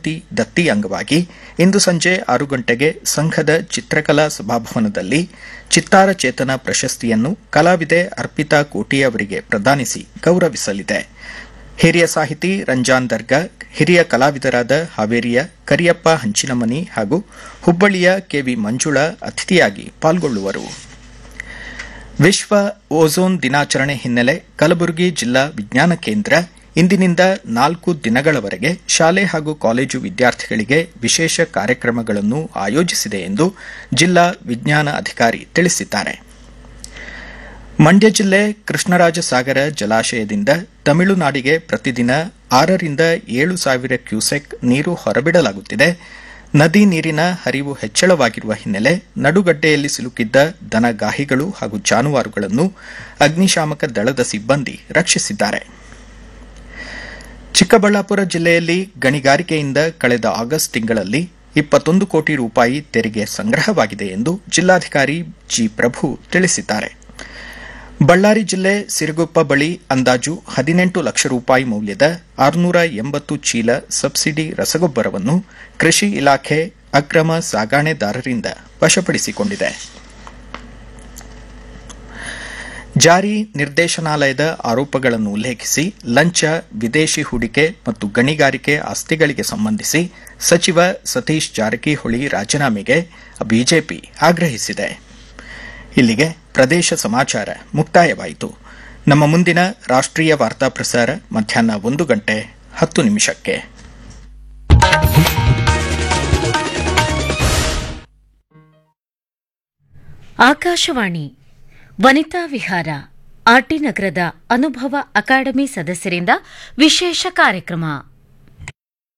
ಗಣಪತಿ ದತ್ತಿ ಅಂಗವಾಗಿ ಇಂದು ಸಂಜೆ ಆರು ಗಂಟೆಗೆ ಸಂಘದ ಚಿತ್ರಕಲಾ ಸಭಾಭವನದಲ್ಲಿ ಚಿತ್ತಾರ ಚೇತನ ಪ್ರಶಸ್ತಿಯನ್ನು ಕಲಾವಿದೆ ಅರ್ಪಿತಾ ಕೋಟಿ ಅವರಿಗೆ ಪ್ರದಾನಿಸಿ ಗೌರವಿಸಲಿದೆ ಹಿರಿಯ ಸಾಹಿತಿ ರಂಜಾನ್ ದರ್ಗಾ ಹಿರಿಯ ಕಲಾವಿದರಾದ ಹಾವೇರಿಯ ಕರಿಯಪ್ಪ ಹಂಚಿನಮನಿ ಹಾಗೂ ಹುಬ್ಬಳ್ಳಿಯ ಕೆವಿ ಮಂಜುಳಾ ಅತಿಥಿಯಾಗಿ ಪಾಲ್ಗೊಳ್ಳುವರು ವಿಶ್ವ ಓಝೋನ್ ದಿನಾಚರಣೆ ಹಿನ್ನೆಲೆ ಕಲಬುರಗಿ ಜಿಲ್ಲಾ ವಿಜ್ಞಾನ ಕೇಂದ್ರ ಇಂದಿನಿಂದ ನಾಲ್ಕು ದಿನಗಳವರೆಗೆ ಶಾಲೆ ಹಾಗೂ ಕಾಲೇಜು ವಿದ್ಯಾರ್ಥಿಗಳಿಗೆ ವಿಶೇಷ ಕಾರ್ಯಕ್ರಮಗಳನ್ನು ಆಯೋಜಿಸಿದೆ ಎಂದು ಜಿಲ್ಲಾ ವಿಜ್ಞಾನ ಅಧಿಕಾರಿ ತಿಳಿಸಿದ್ದಾರೆ ಮಂಡ್ಯ ಜಿಲ್ಲೆ ಕೃಷ್ಣರಾಜ ಸಾಗರ ಜಲಾಶಯದಿಂದ ತಮಿಳುನಾಡಿಗೆ ಪ್ರತಿದಿನ ಆರರಿಂದ ಏಳು ಸಾವಿರ ಕ್ಯೂಸೆಕ್ ನೀರು ಹೊರಬಿಡಲಾಗುತ್ತಿದೆ ನದಿ ನೀರಿನ ಹರಿವು ಹೆಚ್ಚಳವಾಗಿರುವ ಹಿನ್ನೆಲೆ ನಡುಗಡ್ಡೆಯಲ್ಲಿ ಸಿಲುಕಿದ್ದ ದನಗಾಹಿಗಳು ಹಾಗೂ ಜಾನುವಾರುಗಳನ್ನು ಅಗ್ನಿಶಾಮಕ ದಳದ ಸಿಬ್ಬಂದಿ ರಕ್ಷಿಸಿದ್ದಾರೆ ಚಿಕ್ಕಬಳ್ಳಾಪುರ ಜಿಲ್ಲೆಯಲ್ಲಿ ಗಣಿಗಾರಿಕೆಯಿಂದ ಕಳೆದ ಆಗಸ್ಟ್ ತಿಂಗಳಲ್ಲಿ ಇಪ್ಪತ್ತೊಂದು ಕೋಟಿ ರೂಪಾಯಿ ತೆರಿಗೆ ಸಂಗ್ರಹವಾಗಿದೆ ಎಂದು ಜಿಲ್ಲಾಧಿಕಾರಿ ಜಿ ಪ್ರಭು ತಿಳಿಸಿದ್ದಾರೆ ಬಳ್ಳಾರಿ ಜಿಲ್ಲೆ ಸಿರುಗುಪ್ಪ ಬಳಿ ಅಂದಾಜು ಹದಿನೆಂಟು ಲಕ್ಷ ರೂಪಾಯಿ ಮೌಲ್ಯದ ಆರುನೂರ ಎಂಬತ್ತು ಚೀಲ ಸಬ್ಸಿಡಿ ರಸಗೊಬ್ಬರವನ್ನು ಕೃಷಿ ಇಲಾಖೆ ಅಕ್ರಮ ಸಾಗಾಣೆದಾರರಿಂದ ವಶಪಡಿಸಿಕೊಂಡಿದೆ ಜಾರಿ ನಿರ್ದೇಶನಾಲಯದ ಆರೋಪಗಳನ್ನು ಉಲ್ಲೇಖಿಸಿ ಲಂಚ ವಿದೇಶಿ ಹೂಡಿಕೆ ಮತ್ತು ಗಣಿಗಾರಿಕೆ ಆಸ್ತಿಗಳಿಗೆ ಸಂಬಂಧಿಸಿ ಸಚಿವ ಸತೀಶ್ ಜಾರಕಿಹೊಳಿ ರಾಜೀನಾಮೆಗೆ ಬಿಜೆಪಿ ಆಗ್ರಹಿಸಿದೆ ಇಲ್ಲಿಗೆ ಪ್ರದೇಶ ಸಮಾಚಾರ ಮುಕ್ತಾಯವಾಯಿತು ನಮ್ಮ ಮುಂದಿನ ರಾಷ್ಟ್ರೀಯ ವಾರ್ತಾ ಪ್ರಸಾರ ಮಧ್ಯಾಹ್ನ ಒಂದು ಗಂಟೆ ಹತ್ತು ನಿಮಿಷಕ್ಕೆ ಆಕಾಶವಾಣಿ ವನಿತಾ ವಿಹಾರ ಆರ್ಟಿ ನಗರದ ಅನುಭವ ಅಕಾಡೆಮಿ ಸದಸ್ಯರಿಂದ ವಿಶೇಷ ಕಾರ್ಯಕ್ರಮ